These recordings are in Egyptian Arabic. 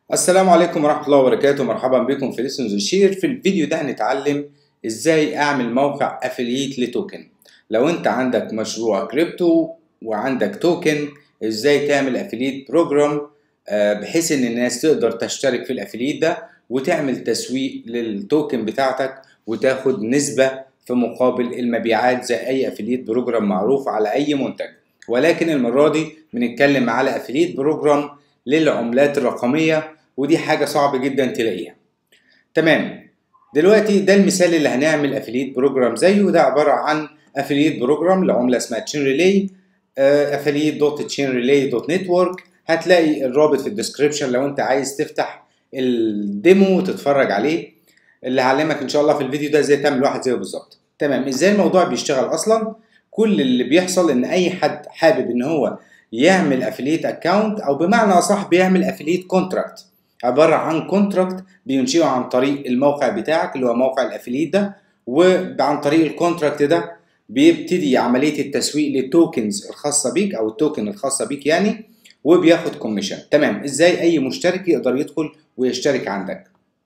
السلام عليكم ورحمة الله وبركاته مرحبا بكم في ليسنز شير في الفيديو ده هنتعلم ازاي اعمل موقع افلييت لتوكن لو انت عندك مشروع كريبتو وعندك توكن ازاي تعمل افلييت بروجرام بحيث ان الناس تقدر تشترك في الافلييت ده وتعمل تسويق للتوكن بتاعتك وتاخد نسبة في مقابل المبيعات زي اي افلييت بروجرام معروف على اي منتج ولكن المرة دي بنتكلم على افلييت بروجرام للعملات الرقمية ودي حاجة صعب جدا تلاقيها تمام دلوقتي ده المثال اللي هنعمل افلييت بروجرام زيه ده عبارة عن افلييت بروجرام لعملة اسمها تشين ريلي افلييت دوت تشين ريلي دوت نتورك هتلاقي الرابط في الديسكريبشن لو انت عايز تفتح الديمو وتتفرج عليه اللي هعلمك ان شاء الله في الفيديو ده ازاي تعمل واحد زيه بالظبط تمام ازاي الموضوع بيشتغل اصلا كل اللي بيحصل ان اي حد حابب ان هو يعمل افليت اكونت او بمعنى اصح بيعمل افليت كونتراكت عباره عن كونتراكت بينشئه عن طريق الموقع بتاعك اللي هو موقع الافليت ده وعن طريق الكونتراكت ده بيبتدي عمليه التسويق للتوكنز الخاصه بيك او التوكن الخاصه بيك يعني وبياخد كوميشن تمام ازاي اي مشترك يقدر يدخل ويشترك عندك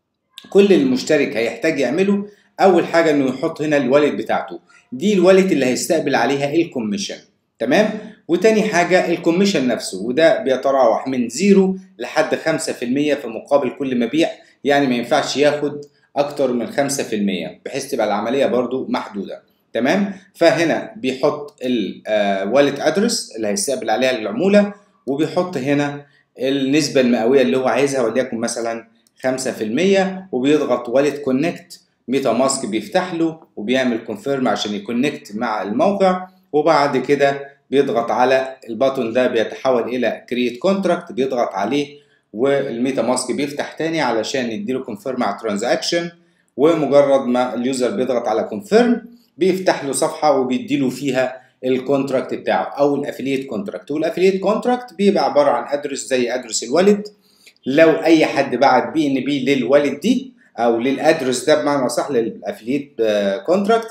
كل المشترك هيحتاج يعمله اول حاجه انه يحط هنا الوالد بتاعته دي الوالد اللي هيستقبل عليها الكوميشن تمام وتاني حاجة الكوميشن نفسه وده بيتراوح من زيرو لحد خمسة في المية في مقابل كل مبيع يعني ما ينفعش ياخد أكتر من خمسة في المية بحيث تبقى العملية برضو محدودة تمام فهنا بيحط الوالد ادرس اللي هيستقبل عليها العمولة وبيحط هنا النسبة المئوية اللي هو عايزها وليكن مثلا خمسة في المية وبيضغط والد كونكت ميتا ماسك بيفتح له وبيعمل كونفيرم عشان يكونكت مع الموقع وبعد كده بيضغط على الباتون ده بيتحول الى كرييت كونتراكت بيضغط عليه والميتا ماسك بيفتح تاني علشان يديله كونفيرم على ترانزاكشن ومجرد ما اليوزر بيضغط على كونفيرم بيفتح له صفحه وبيديله فيها الكونتراكت بتاعه او الافلييت كونتراكت والافلييت كونتراكت بيبقى عباره عن ادرس زي ادرس الوالد لو اي حد بعت بي ان بي للوالد دي او للادرس ده بمعنى صح للافلييت كونتراكت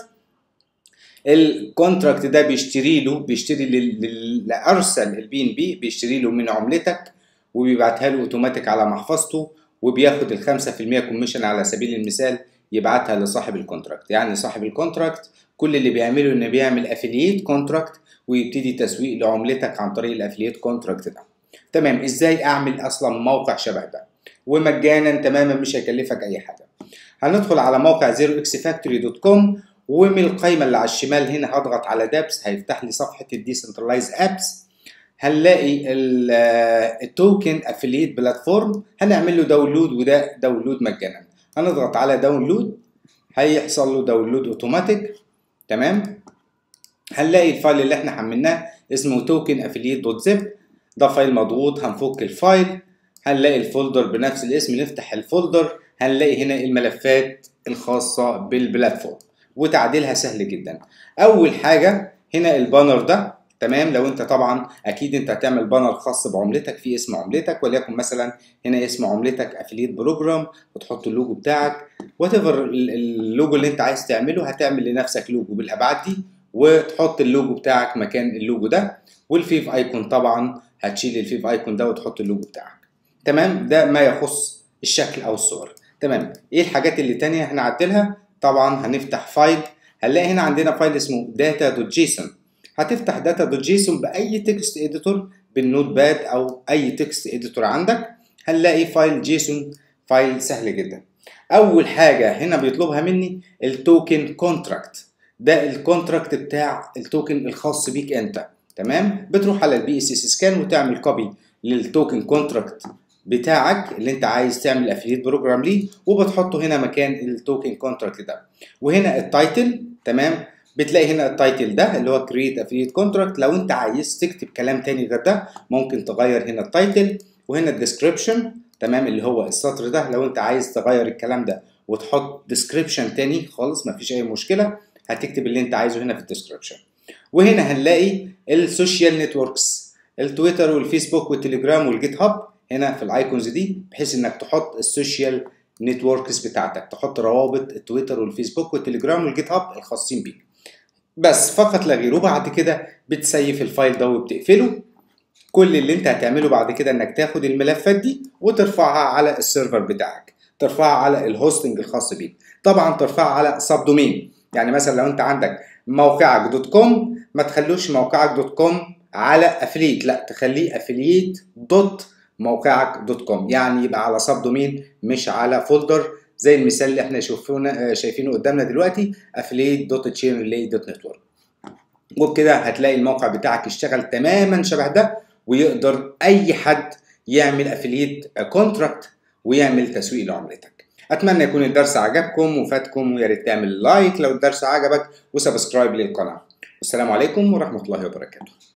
الكونتراكت ده بيشتري له بيشتري اللي ارسل البي ان بي بيشتري له من عملتك وبيبعتها له اوتوماتيك على محفظته وبياخد ال 5% كوميشن على سبيل المثال يبعتها لصاحب الكونتراكت يعني صاحب الكونتراكت كل اللي بيعمله انه بيعمل افلييت كونتراكت ويبتدي تسويق لعملتك عن طريق الافلييت كونتراكت ده تمام ازاي اعمل اصلا موقع شبه ده ومجانا تماما مش هيكلفك اي حاجه هندخل على موقع 0xfactory.com ومن القائمة اللي على الشمال هنا هضغط على دابس هيفتح لي صفحة الديسنترلايز ابس هنلاقي التوكن افلييت بلاتفورم هنعمل له داونلود وده داونلود مجانا هنضغط على داونلود هيحصل له داونلود اوتوماتيك تمام هنلاقي الفايل اللي احنا حملناه اسمه توكن افلييت دوت زب ده فايل مضغوط هنفك الفايل هنلاقي الفولدر بنفس الاسم نفتح الفولدر هنلاقي هنا الملفات الخاصة بالبلاتفورم وتعديلها سهل جدا اول حاجه هنا البانر ده تمام لو انت طبعا اكيد انت هتعمل بانر خاص بعملتك في اسم عملتك وليكن مثلا هنا اسم عملتك افليت بروجرام وتحط اللوجو بتاعك وات اللوجو اللي انت عايز تعمله هتعمل لنفسك لوجو بالابعاد دي وتحط اللوجو بتاعك مكان اللوجو ده والفيف ايكون طبعا هتشيل الفيف ايكون ده وتحط اللوجو بتاعك تمام ده ما يخص الشكل او الصور تمام ايه الحاجات اللي تانية هنعدلها طبعا هنفتح فايل هنلاقي هنا عندنا فايل اسمه data.json هتفتح data.json باي تكست اديتور بالنوت باد او اي تكست اديتور عندك هنلاقي فايل جيسون فايل سهل جدا اول حاجه هنا بيطلبها مني التوكن كونتراكت ده الكونتراكت بتاع التوكن الخاص بيك انت تمام بتروح على البي اس اس سكان وتعمل كوبي للتوكن كونتراكت بتاعك اللي انت عايز تعمل افليت بروجرام ليه وبتحطه هنا مكان التوكن كونتراكت ده وهنا التايتل تمام بتلاقي هنا التايتل ده اللي هو كرييت افليت كونتراكت لو انت عايز تكتب كلام تاني غير ده ممكن تغير هنا التايتل وهنا الديسكريبشن تمام اللي هو السطر ده لو انت عايز تغير الكلام ده وتحط ديسكريبشن تاني خالص مفيش اي مشكله هتكتب اللي انت عايزه هنا في الديسكريبشن وهنا هنلاقي السوشيال نتوركس التويتر والفيسبوك والتليجرام والجيت هاب هنا في الايكونز دي بحيث انك تحط السوشيال نتوركس بتاعتك تحط روابط التويتر والفيسبوك والتليجرام والجيت هاب الخاصين بيك بس فقط لا غير وبعد كده بتسيف الفايل ده وبتقفله كل اللي انت هتعمله بعد كده انك تاخد الملفات دي وترفعها على السيرفر بتاعك ترفعها على الهوستنج الخاص بيك طبعا ترفعها على سب دومين يعني مثلا لو انت عندك موقعك دوت كوم ما تخلوش موقعك دوت كوم على افليت لا تخليه افليت دوت موقعك دوت كوم يعني يبقى على سب دومين مش على فولدر زي المثال اللي احنا شوفونا شايفينه قدامنا دلوقتي افليت دوت تشين ريلي دوت نتورك وبكده هتلاقي الموقع بتاعك اشتغل تماما شبه ده ويقدر اي حد يعمل افليت كونتراكت ويعمل تسويق لعملتك اتمنى يكون الدرس عجبكم وفاتكم ويا ريت تعمل لايك لو الدرس عجبك وسبسكرايب للقناه والسلام عليكم ورحمه الله وبركاته